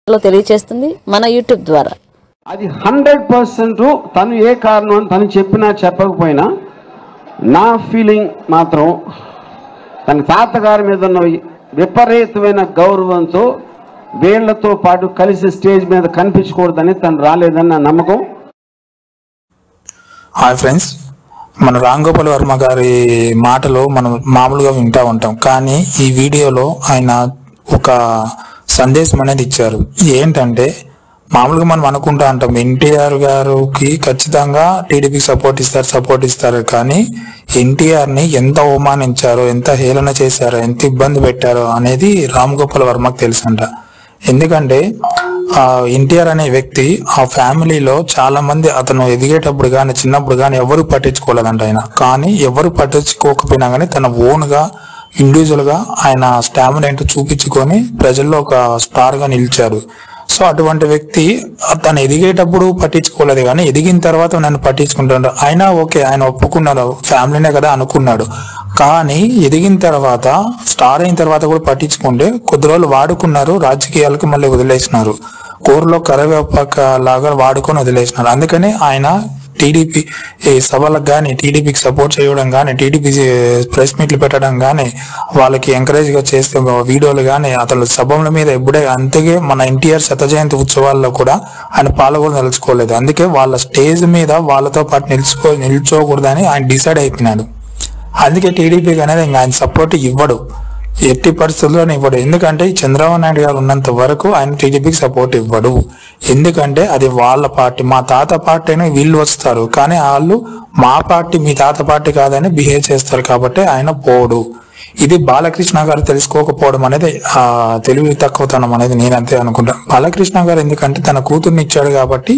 లో తెలియచేస్తుంది మన యూట్యూబ్ ద్వారా అది హండ్రెడ్ పర్సెంట్ తను ఏ కారణం అని తను చెప్పినా చెప్పకపోయినా నా ఫీలింగ్ మాత్రం తన తాతగారి మీద ఉన్న విపరీతమైన గౌరవంతో వీళ్లతో పాటు కలిసి స్టేజ్ మీద కనిపించకూడదని తను రాలేదని నా నమ్మకం హాయ్ ఫ్రెండ్స్ మన రామ్ గోపాల్ వర్మ గారి మాటలు మనం మామూలుగా వింటూ ఉంటాం కానీ ఈ వీడియోలో ఆయన ఒక సందేశం అనేది ఇచ్చారు ఏంటంటే మామూలుగా మనం అనుకుంటా ఉంటాం ఎన్టీఆర్ గారికి ఖచ్చితంగా టీడీపీకి సపోర్ట్ ఇస్తారు సపోర్ట్ ఇస్తారు కానీ ఎన్టీఆర్ ని ఎంత అవమానించారో ఎంత హేళన చేశారో ఎంత ఇబ్బంది పెట్టారో అనేది రామ్ గోపాల్ వర్మకు తెలుసంట ఎందుకంటే ఆ ఎన్టీఆర్ అనే వ్యక్తి ఆ ఫ్యామిలీలో చాలా మంది అతను ఎదిగేటప్పుడు కానీ చిన్నప్పుడు కానీ ఎవరు పట్టించుకోలేదంట ఆయన కానీ ఎవరు పట్టించుకోకపోయినా కానీ తన ఓన్ గా ఇండివిజువల్ గా ఆయన స్టామినా ఏంటో చూపించుకొని ప్రజల్లో ఒక స్టార్ గా నిలిచారు సో అటువంటి వ్యక్తి తను ఎదిగేటప్పుడు పట్టించుకోలేదు కానీ ఎదిగిన తర్వాత నన్ను పట్టించుకుంటాడు అయినా ఓకే ఆయన ఒప్పుకున్నాడు ఫ్యామిలీనే కదా అనుకున్నాడు కానీ ఎదిగిన తర్వాత స్టార్ అయిన తర్వాత కూడా పట్టించుకుంటే కొద్ది రోజులు వాడుకున్నారు రాజకీయాలకు మళ్ళీ వదిలేసినారు కూరలో కరివేపాక లాగా వాడుకొని వదిలేసినారు అందుకని ఆయన టీడీపీ ఈ సభలకు కానీ టీడీపీకి సపోర్ట్ చేయడం కానీ టీడీపీ ప్రెస్ మీట్లు పెట్టడం కానీ వాళ్ళకి ఎంకరేజ్ గా చేస్తే వీడియోలు కానీ అతను సభల మీద ఎప్పుడే అంతగే మన ఎన్టీఆర్ శత జయంతి ఉత్సవాల్లో కూడా ఆయన పాల్గొని నిలుచుకోలేదు అందుకే వాళ్ళ స్టేజ్ మీద వాళ్ళతో పాటు నిలుచుకో నిల్చోకూడదని ఆయన డిసైడ్ అయిపోయినాడు అందుకే టీడీపీకి అనేది ఇంకా ఆయన సపోర్ట్ ఇవ్వడు ఎట్టి పరిస్థితుల్లో ఇవ్వడు ఎందుకంటే ఈ చంద్రబాబు నాయుడు గారు ఉన్నంత వరకు ఆయన టీడీపీకి సపోర్ట్ ఇవ్వడు ఎందుకంటే అది వాళ్ళ పార్టీ మా తాత పార్టీ అని వీళ్ళు వస్తారు కానీ వాళ్ళు మా పార్టీ మీ తాత పార్టీ కాదని బిహేవ్ చేస్తారు కాబట్టి ఆయన పోడు ఇది బాలకృష్ణ గారు తెలుసుకోకపోవడం అనేది ఆ తెలివి తక్కువతనం అనేది నేను అంతే అనుకుంటా బాలకృష్ణ గారు ఎందుకంటే తన కూతుర్ని ఇచ్చాడు కాబట్టి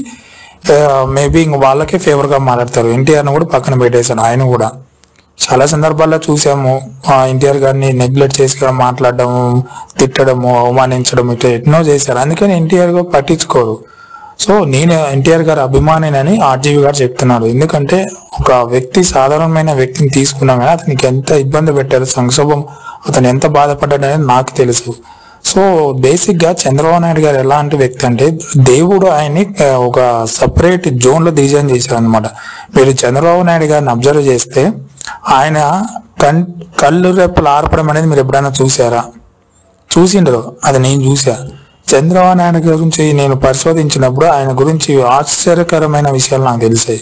మేబీ ఇంక వాళ్ళకే ఫేవర్ గా మాట్లాడతారు ఎన్టీఆర్ ను కూడా పక్కన పెట్టేశాడు ఆయన కూడా చాలా సందర్భాల్లో చూసాము ఆ ఎన్టీఆర్ గారిని నెగ్లెక్ట్ చేసి కూడా మాట్లాడడము తిట్టడము అవమానించడం ఇట్లా ఎన్నో చేశారు అందుకని ఎన్టీఆర్ గారు పట్టించుకోరు సో నేను ఎన్టీఆర్ గారి అభిమానినని ఆర్జీవి గారు చెప్తున్నాడు ఎందుకంటే ఒక వ్యక్తి సాధారణమైన వ్యక్తిని తీసుకున్నా కానీ అతనికి ఎంత ఇబ్బంది పెట్టారు సంక్షోభం అతను ఎంత బాధపడ్డాడు అనేది నాకు తెలుసు సో బేసిక్ గా చంద్రబాబు నాయుడు గారు ఎలాంటి వ్యక్తి అంటే దేవుడు ఆయన్ని ఆ, ఒక సపరేట్ జోన్ లో డిజైన్ చేశారు అనమాట మీరు చంద్రబాబు నాయుడు గారిని అబ్జర్వ్ చేస్తే ఆయన కన్ కళ్ళు రెప్పలు ఆర్పడం అనేది మీరు ఎప్పుడైనా చూసారా చూసిండరు అది నేను చూసా చంద్రబాబు నాయుడు గురించి నేను పరిశోధించినప్పుడు ఆయన గురించి ఆశ్చర్యకరమైన విషయాలు నాకు తెలిసాయి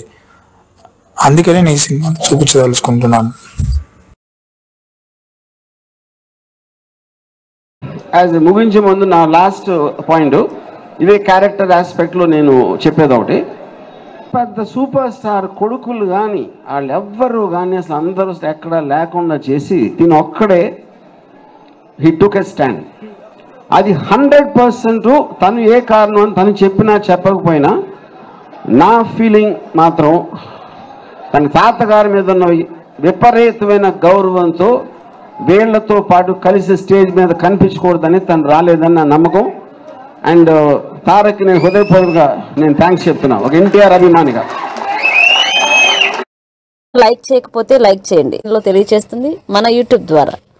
అందుకనే నేను ఈ సినిమా చూపించదలుచుకుంటున్నాను యాజ్ ముగించే ముందు నా లాస్ట్ పాయింట్ ఇదే క్యారెక్టర్ ఆస్పెక్ట్లో నేను చెప్పేది ఒకటి పెద్ద సూపర్ స్టార్ కొడుకులు కానీ వాళ్ళు ఎవ్వరు కానీ అసలు అందరూ ఎక్కడ లేకుండా చేసి దీని ఒక్కడే హీ టుక్ ఎ స్టాండ్ అది హండ్రెడ్ పర్సెంట్ తను ఏ కారణం అని తను చెప్పినా చెప్పకపోయినా నా ఫీలింగ్ మాత్రం తన తాతగారి మీద ఉన్న విపరీతమైన గౌరవంతో వీళ్లతో పాటు కలిసి స్టేజ్ మీద కనిపించకూడదని తను రాలేదని నా నమ్మకం అండ్ తారక్ నేను హృదయపూర్వకంగా నేను థ్యాంక్స్ చెప్తున్నా ఒక ఎన్టీఆర్ అభిమానిగా లైక్ చేయకపోతే లైక్ చేయండి లో తెలియచేస్తుంది మన యూట్యూబ్ ద్వారా